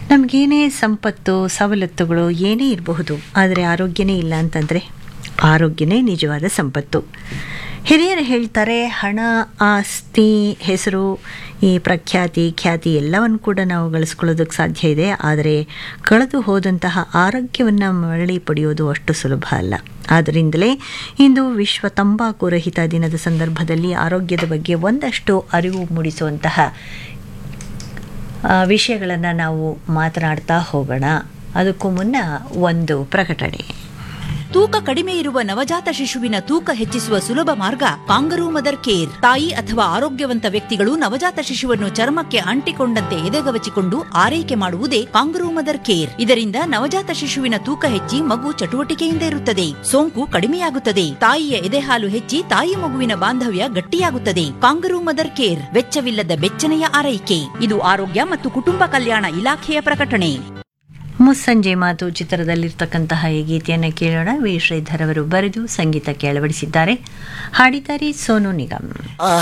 ನಮಗೇನೇ ಸಂಪತ್ತು ಸವಲತ್ತುಗಳು ಏನೇ ಇರಬಹುದು ಆದರೆ ಆರೋಗ್ಯನೇ ಇಲ್ಲ ಅಂತಂದರೆ ಆರೋಗ್ಯನೇ ನಿಜವಾದ ಸಂಪತ್ತು ಹಿರಿಯರು ಹೇಳ್ತಾರೆ ಹಣ ಆಸ್ತಿ ಹೆಸರು ಈ ಪ್ರಖ್ಯಾತಿ ಖ್ಯಾತಿ ಎಲ್ಲವನ್ನು ಕೂಡ ನಾವು ಗಳಿಸ್ಕೊಳ್ಳೋದಕ್ಕೆ ಸಾಧ್ಯ ಇದೆ ಆದರೆ ಕಳೆದು ಹೋದಂತಹ ಆರೋಗ್ಯವನ್ನು ಮರಳಿ ಪಡೆಯೋದು ಅಷ್ಟು ಸುಲಭ ಅಲ್ಲ ಆದ್ದರಿಂದಲೇ ಇಂದು ವಿಶ್ವ ತಂಬಾಕು ರಹಿತ ದಿನದ ಸಂದರ್ಭದಲ್ಲಿ ಆರೋಗ್ಯದ ಬಗ್ಗೆ ಒಂದಷ್ಟು ಅರಿವು ಮೂಡಿಸುವಂತಹ ವಿಷಯಗಳನ್ನು ನಾವು ಮಾತನಾಡ್ತಾ ಹೋಗೋಣ ಅದಕ್ಕೂ ಮುನ್ನ ಒಂದು ಪ್ರಕಟಣೆ ತೂಕ ಕಡಿಮೆ ಇರುವ ನವಜಾತ ಶಿಶುವಿನ ತೂಕ ಹೆಚ್ಚಿಸುವ ಸುಲಭ ಮಾರ್ಗ ಕಾಂಗರೂ ಮದರ್ ಕೇರ್ ತಾಯಿ ಅಥವಾ ಆರೋಗ್ಯವಂತ ವ್ಯಕ್ತಿಗಳು ನವಜಾತ ಶಿಶುವನ್ನು ಚರ್ಮಕ್ಕೆ ಅಂಟಿಕೊಂಡಂತೆ ಎದೆಗವಚಿಕೊಂಡು ಆರೈಕೆ ಮಾಡುವುದೇ ಕಾಂಗರೂ ಮದರ್ ಕೇರ್ ಇದರಿಂದ ನವಜಾತ ಶಿಶುವಿನ ತೂಕ ಹೆಚ್ಚಿ ಮಗು ಚಟುವಟಿಕೆಯಿಂದ ಇರುತ್ತದೆ ಸೋಂಕು ಕಡಿಮೆಯಾಗುತ್ತದೆ ತಾಯಿಯ ಎದೆಹಾಲು ಹೆಚ್ಚಿ ತಾಯಿ ಮಗುವಿನ ಬಾಂಧವ್ಯ ಗಟ್ಟಿಯಾಗುತ್ತದೆ ಕಾಂಗರೂ ಮದರ್ ಕೇರ್ ವೆಚ್ಚವಿಲ್ಲದ ಬೆಚ್ಚನೆಯ ಆರೈಕೆ ಇದು ಆರೋಗ್ಯ ಮತ್ತು ಕುಟುಂಬ ಕಲ್ಯಾಣ ಇಲಾಖೆಯ ಪ್ರಕಟಣೆ ಮುಸ್ಸಂಜೆ ಮಾತು ಚಿತ್ರದಲ್ಲಿರ್ತಕ್ಕಂತಹ ಈ ಗೀತೆಯನ್ನು ಕೇಳೋಣ ವಿ ಶ್ರೀಧರ್ ಅವರು ಬರೆದು ಸಂಗೀತಕ್ಕೆ ಅಳವಡಿಸಿದ್ದಾರೆ ಹಾಡಿದ್ದಾರೆ ಸೋನು ನಿಗಮ್